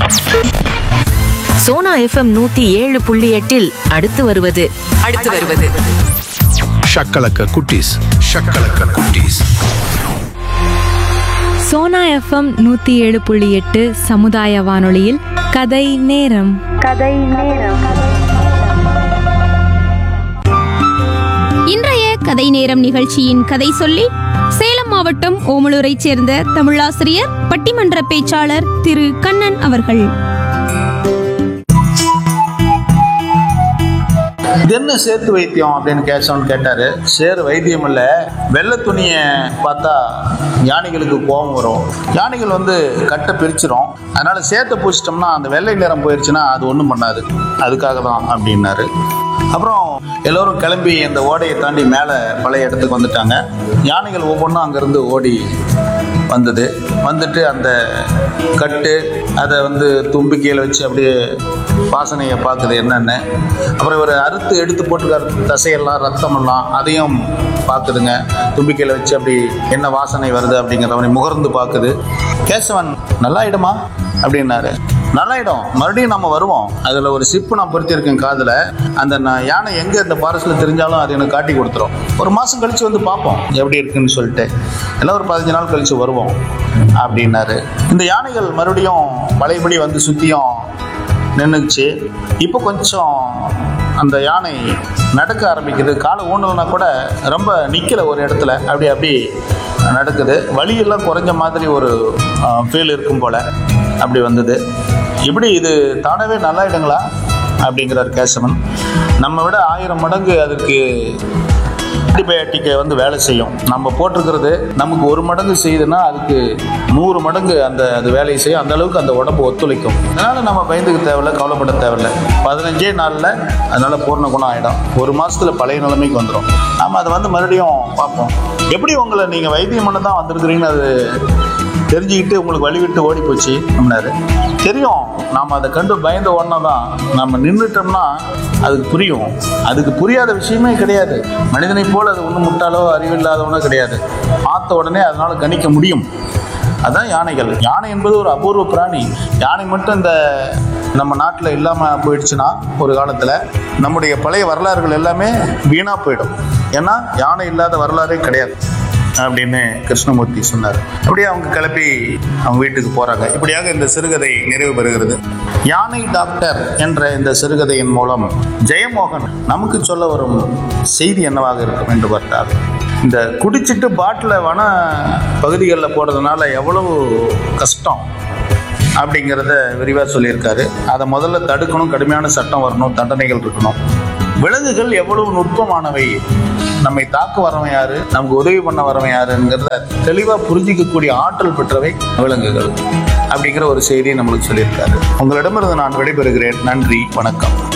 Sona FM நூத்தி ஏழு புள்ளி எட்டில் அடுத்து வருவது அடுத்து வருவது ஷக்கலக்க குட்டீஸ் ஷக்கலக்க குட்டீஸ் சோனா எஃப்எம் நூற்றி ஏழு புள்ளி எட்டு சமுதாய வானொலியில் கதை நேரம் இன்றைய கதை நேரம் நிகழ்ச்சியின் கதை சொல்லி சேலம் மாவட்டம் ஓமலூரைச் சேர்ந்த தமிழாசிரியர் பட்டிமன்ற பேச்சாளர் திரு கண்ணன் அவர்கள் இது என்ன சேர்த்து வைத்தியம் அப்படின்னு கேசவன் கேட்டாரு சேர் வைத்தியம் இல்ல வெள்ளை துணியை பார்த்தா யானைகளுக்கு கோபம் வரும் யானைகள் வந்து கட்டை பிரிச்சிரும் அதனால சேர்த்து பூசிட்டோம்னா அந்த வெள்ளை நிறம் போயிடுச்சுன்னா அது ஒன்றும் பண்ணாது அதுக்காக தான் அப்படின்னாரு அப்புறம் எல்லோரும் கிளம்பி அந்த ஓடையை தாண்டி மேலே பழைய இடத்துக்கு வந்துட்டாங்க யானைகள் ஒவ்வொன்றும் அங்கேருந்து ஓடி வந்தது வந்துட்டு அந்த கட்டு அதை வந்து தும்பிக்கையில் வச்சு அப்படியே வாசனையை பார்க்குது என்னென்னு அப்புறம் இவர் அறுத்து எடுத்து போட்டுக்கார் தசையெல்லாம் ரத்தமெல்லாம் அதையும் பார்க்குதுங்க தும்பிக்கையில் வச்சு அப்படி என்ன வாசனை வருது அப்படிங்கிறத அவனை முகர்ந்து பார்க்குது கேசவன் நல்லாயிடுமா அப்படின்னாரு நல்லாயிடும் மறுபடியும் நம்ம வருவோம் அதில் ஒரு சிப்பு நான் பொருத்தியிருக்கேன் காதில் அந்த நான் யானை எங்கே இந்த ஃபாரஸ்ட்டில் தெரிஞ்சாலும் அது எனக்கு காட்டி கொடுத்துரும் ஒரு மாதம் கழித்து வந்து பார்ப்போம் எப்படி இருக்குன்னு சொல்லிட்டு எல்லாம் ஒரு பதினஞ்சு நாள் கழித்து வருவோம் அப்படின்னாரு இந்த யானைகள் மறுபடியும் பழையபடி வந்து சுற்றியும் நின்றுச்சு இப்போ கொஞ்சம் அந்த யானை நடக்க ஆரம்பிக்குது காலை ஊனலைனா கூட ரொம்ப நிற்கல ஒரு இடத்துல அப்படி அப்படி நடக்குது வலியெல்லாம் குறைஞ்ச மாதிரி ஒரு ஃபீல் இருக்கும் போல் அப்படி வந்தது இப்படி இது தானாகவே நல்லாயிடுங்களா அப்படிங்கிறார் கேசவன் நம்ம விட ஆயிரம் மடங்கு அதுக்கு ஆன்டிபயோட்டிக்கை வந்து வேலை செய்யும் நம்ம போட்டிருக்கிறது நமக்கு ஒரு மடங்கு செய்யுதுன்னா அதுக்கு நூறு மடங்கு அந்த அது வேலையை செய்யும் அந்த அளவுக்கு அந்த உடம்பு ஒத்துழைக்கும் அதனால நம்ம பயந்துக்க தேவையில்ல கவலைப்பட தேவையில்ல பதினஞ்சே நாளில் அதனால பூர்ண குணம் ஆகிடும் ஒரு மாசத்துல பழைய நிலைமைக்கு வந்துடும் நாம அதை வந்து மறுபடியும் பார்ப்போம் எப்படி உங்களை நீங்கள் வைத்தியம் பண்ண தான் வந்திருக்கிறீங்கன்னு அது தெரிஞ்சுக்கிட்டு உங்களுக்கு வழி விட்டு ஓடி போச்சு அப்படின்னாரு தெரியும் நாம் அதை கண்டு பயந்த உடனே தான் நம்ம நின்றுட்டோம்னா அதுக்கு புரியும் அதுக்கு புரியாத விஷயமே கிடையாது மனிதனை போல் அது ஒன்றும் முட்டாளோ அறிவில்லாதவனோ கிடையாது பார்த்த உடனே அதனால் கணிக்க முடியும் அதான் யானைகள் யானை என்பது ஒரு அபூர்வ பிராணி யானை மட்டும் இந்த நம்ம நாட்டில் இல்லாமல் போயிடுச்சுன்னா ஒரு காலத்தில் நம்முடைய பழைய வரலாறுகள் எல்லாமே வீணாக போயிடும் ஏன்னா யானை இல்லாத வரலாறே கிடையாது அப்படின்னு கிருஷ்ணமூர்த்தி சொன்னார் அப்படியே அவங்க கிளம்பி அவங்க வீட்டுக்கு போறாங்க இப்படியாக இந்த சிறுகதை நிறைவு பெறுகிறது யானை டாக்டர் என்ற இந்த சிறுகதையின் மூலம் ஜெயமோகன் நமக்கு சொல்ல வரும் செய்தி என்னவாக இருக்கும் என்று பார்த்தால் இந்த குடிச்சிட்டு பாட்டில் வன பகுதிகளில் போடுறதுனால எவ்வளவு கஷ்டம் அப்படிங்கிறத விரிவாக சொல்லியிருக்காரு அதை முதல்ல தடுக்கணும் கடுமையான சட்டம் வரணும் தண்டனைகள் இருக்கணும் விலங்குகள் எவ்வளவு நுட்பமானவை நம்மை தாக்க வரவன் யாரு நமக்கு உதவி பண்ண வரவன் யாருங்கிறத தெளிவாக புரிஞ்சிக்கக்கூடிய ஆற்றல் பெற்றவை விலங்குகள் அப்படிங்கிற ஒரு செய்தியை நம்மளுக்கு சொல்லியிருக்காரு உங்களிடமிருந்து நான் விடைபெறுகிறேன் நன்றி வணக்கம்